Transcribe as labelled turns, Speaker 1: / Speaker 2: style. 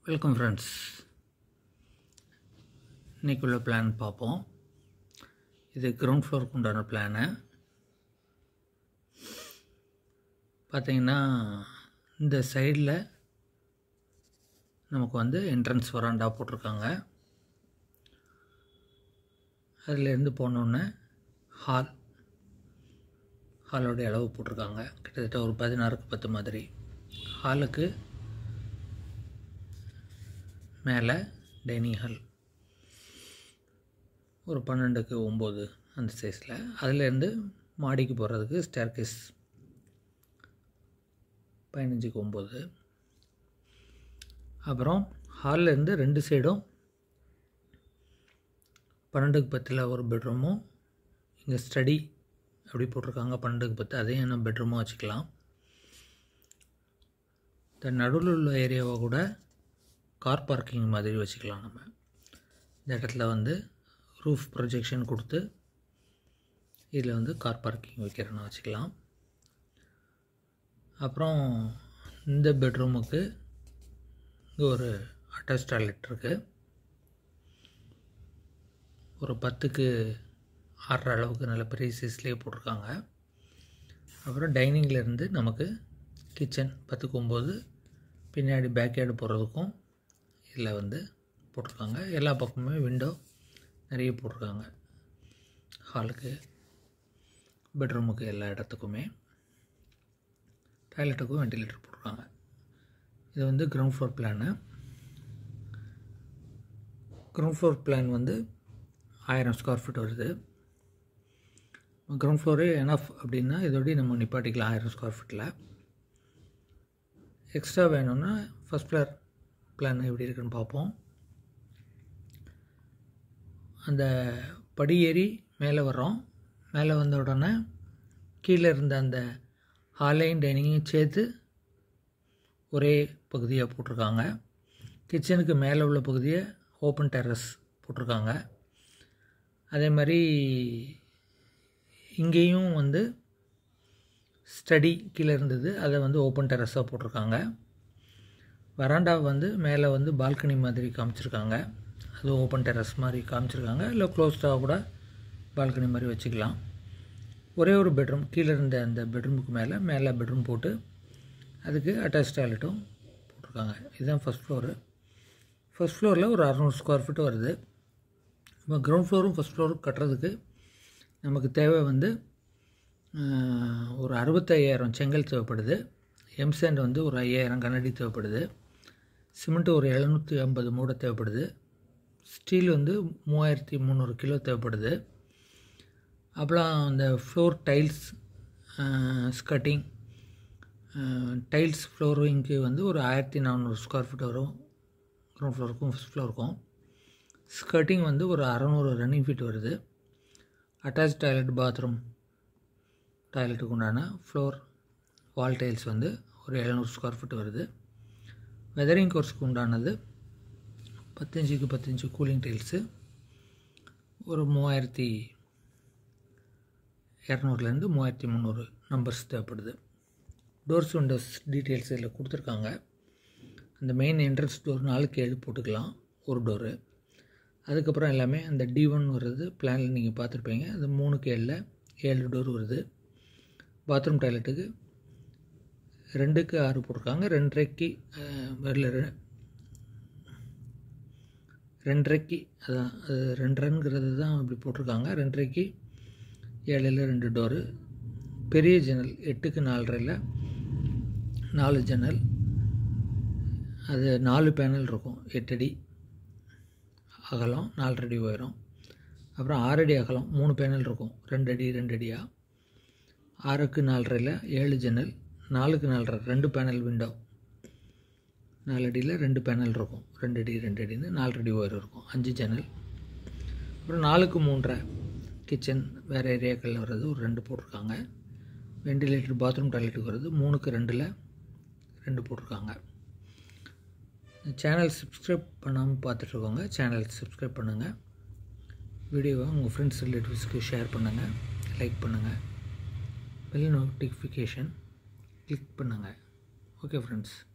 Speaker 1: welcome friends இன்றைக்குள்ள plan பார்ப்போம் இது கிரவுண்ட் ஃப்ளோருக்கு உண்டான பிளானு பார்த்தீங்கன்னா இந்த சைடில் நமக்கு வந்து என்ட்ரன்ஸ் வராண்டா போட்டிருக்காங்க அதுலேருந்து போனோன்னே ஹால் ஹாலோடைய அளவு போட்டிருக்காங்க கிட்டத்தட்ட ஒரு பதினாறுக்கு பத்து மாதிரி ஹாலுக்கு மேலே டைனிங் ஹால் ஒரு பன்னெண்டுக்கு ஒம்பது அந்த சைஸில் அதுலேருந்து மாடிக்கு போகிறதுக்கு ஸ்டேர்கேஸ் பதினஞ்சுக்கு ஒம்பது அப்புறம் ஹால்லேருந்து ரெண்டு சைடும் பன்னெண்டுக்கு பத்தில் ஒரு பெட்ரூமும் இங்கே ஸ்டடி அப்படி போட்டிருக்காங்க பன்னெண்டுக்கு பத்து அதையும் என்ன பெட்ரூமாக வச்சுக்கலாம் இந்த நடுவில் உள்ள ஏரியாவை கூட கார் பார்க்கிங் மாதிரி வச்சுக்கலாம் நம்ம இந்த இடத்துல வந்து ரூஃப் ப்ரொஜெக்ஷன் கொடுத்து இதில் வந்து கார் பார்க்கிங் வைக்கிறேன்னு வச்சுக்கலாம் அப்புறம் இந்த பெட்ரூமுக்கு இங்கே ஒரு அட்டாச் டாய்லெட் இருக்குது ஒரு பத்துக்கு ஆறரை அளவுக்கு நல்ல பெரிய சைஸ்லேயே போட்டிருக்காங்க அப்புறம் டைனிங்லேருந்து நமக்கு கிச்சன் பத்துக்கு ஒம்பது பின்னாடி பேக்யார்டு போகிறதுக்கும் இதில் வந்து போட்டிருக்காங்க எல்லா பக்கமுமே விண்டோ நிறைய போட்டிருக்காங்க ஹாலுக்கு பெட்ரூமுக்கு எல்லா இடத்துக்குமே டாய்லெட்டுக்கும் வெண்டிலேட்டர் போட்டிருக்காங்க இது வந்து ground floor plan ground floor plan வந்து ஆயிரம் ஸ்கொயர் ஃபீட் வருது கிரவுண்ட் ஃப்ளோரே எனஃப் அப்படின்னா இதோடய நம்ம நிப்பாட்டிக்கலாம் ஆயிரம் ஸ்கொயர் ஃபீட்டில் எக்ஸ்ட்ரா வேணும்னா ஃபஸ்ட் ஃப்ளோர் பிளான் எப்படி இருக்குன்னு பார்ப்போம் அந்த படி ஏறி மேலே வர்றோம் மேலே வந்த உடனே கீழே இருந்த அந்த ஹாலையும் டைனிங்கையும் சேர்த்து ஒரே பகுதியாக போட்டிருக்காங்க கிச்சனுக்கு மேலே உள்ள பகுதியை ஓப்பன் டெரஸ் போட்டிருக்காங்க அதே மாதிரி இங்கேயும் வந்து ஸ்டடி கீழே இருந்தது அதை வந்து ஓப்பன் டெரஸாக போட்டிருக்காங்க வராண்டா வந்து மேலே வந்து பால்கனி மாதிரி காமிச்சிருக்காங்க அது ஓப்பன் டெரஸ் மாதிரி காமிச்சிருக்காங்க இல்லை க்ளோஸ்டாக கூட பால்கனி மாதிரி வச்சுக்கலாம் ஒரே ஒரு பெட்ரூம் கீழே இருந்த அந்த பெட்ரூமுக்கு மேலே மேலே பெட்ரூம் போட்டு அதுக்கு அட்டாச் டாய்லெட்டும் போட்டிருக்காங்க இதுதான் ஃபஸ்ட் ஃப்ளோரு ஃபஸ்ட் ஃப்ளோரில் ஒரு அறநூறு ஸ்கொயர் ஃபீட் வருது இப்போ கிரவுண்ட் ஃப்ளோரும் ஃபஸ்ட் ஃப்ளோரும் கட்டுறதுக்கு நமக்கு தேவை வந்து ஒரு அறுபத்தையாயிரம் செங்கல் தேவைப்படுது எம்சேண்ட் வந்து ஒரு ஐயாயிரம் கண்ணாடி தேவைப்படுது சிமெண்ட்டு ஒரு எழுநூற்றி ஐம்பது மூடை தேவைப்படுது ஸ்டீல் வந்து மூவாயிரத்தி முந்நூறு கிலோ தேவைப்படுது அப்புறம் அந்த ஃப்ளோர் டைல்ஸ் ஸ்கட்டிங் டைல்ஸ் ஃப்ளோரிங்க்கு வந்து ஒரு ஆயிரத்தி நானூறு ஸ்கொயர் ஃபீட் வரும் கிரவுண்ட் ஃப்ளோருக்கும் ஃபஸ்ட் ஃப்ளோருக்கும் ஸ்கர்ட்டிங் வந்து ஒரு அறநூறு ரன்னிங் ஃபீட் வருது அட்டாச் டாய்லெட் பாத்ரூம் டாய்லெட்டுக்கு உண்டான ஃப்ளோர் வால் டைல்ஸ் வந்து ஒரு எழுநூறு ஸ்கொயர் ஃபீட் வருது வெதரிங் கோர்ஸுக்கு உண்டானது பத்தஞ்சுக்கு பத்தஞ்சு கூலிங் டைல்ஸு ஒரு மூவாயிரத்தி இரநூறுலேருந்து மூவாயிரத்தி முந்நூறு நம்பர்ஸ் தேவைப்படுது டோர்ஸ் விண்டோஸ் டீட்டெயில்ஸ் இதில் கொடுத்துருக்காங்க அந்த மெயின் என்ட்ரன்ஸ் டோர் நாலுக்கு ஏழு போட்டுக்கலாம் ஒரு டோரு அதுக்கப்புறம் எல்லாமே அந்த டி ஒன் வருது பிளானில் நீங்கள் பார்த்துருப்பீங்க அது மூணுக்கு ஏழில் ஏழு டோர் வருது பாத்ரூம் டாய்லெட்டுக்கு ரெண்டுக்கு ஆறு போட்டிருக்காங்க ரெண்டரைக்கு வரல ரெண்டரைக்கு அதான் அது ரெண்டரைங்கிறது தான் அப்படி போட்டிருக்காங்க ரெண்டரைக்கு ஏழில் ரெண்டு டோரு பெரிய ஜன்னல் எட்டுக்கு நாலரையில் நாலு ஜன்னல் அது நாலு பேனல் இருக்கும் எட்டடி அகலம் நாலரடி உயரம் அப்புறம் ஆறடி அகலம் மூணு பேனல் இருக்கும் ரெண்டு அடி ரெண்டு அடியாக ஆறுக்கு நாலரையில் ஏழு ஜன்னல் நாலுக்கு நாலரை ரெண்டு பேனல் விண்டோ நாலு அடியில் ரெண்டு பேனல் இருக்கும் ரெண்டு அடி ரெண்டு அடின்னு நாலரடி உயரம் இருக்கும் அஞ்சு ஜன்னல் அப்புறம் நாலுக்கு மூன்றரை கிச்சன் வேறு ஏரியாக்களில் வர்றது ஒரு ரெண்டு போட்டிருக்காங்க வெண்டிலேட்டர் பாத்ரூம் டாய்லெட்டுக்கு வருது மூணுக்கு ரெண்டில் ரெண்டு போட்டிருக்காங்க சேனல் சப்ஸ்கிரைப் பண்ணாமல் பார்த்துட்ருக்கோங்க சேனல் சப்ஸ்கிரைப் பண்ணுங்கள் வீடியோவை உங்கள் ஃப்ரெண்ட்ஸ் ரிலேட்டிவ்ஸ்க்கு ஷேர் பண்ணுங்கள் லைக் பண்ணுங்கள் பெல் நோட்டிஃபிகேஷன் கிளிக் பண்ணுங்கள் ஓகே ஃப்ரெண்ட்ஸ்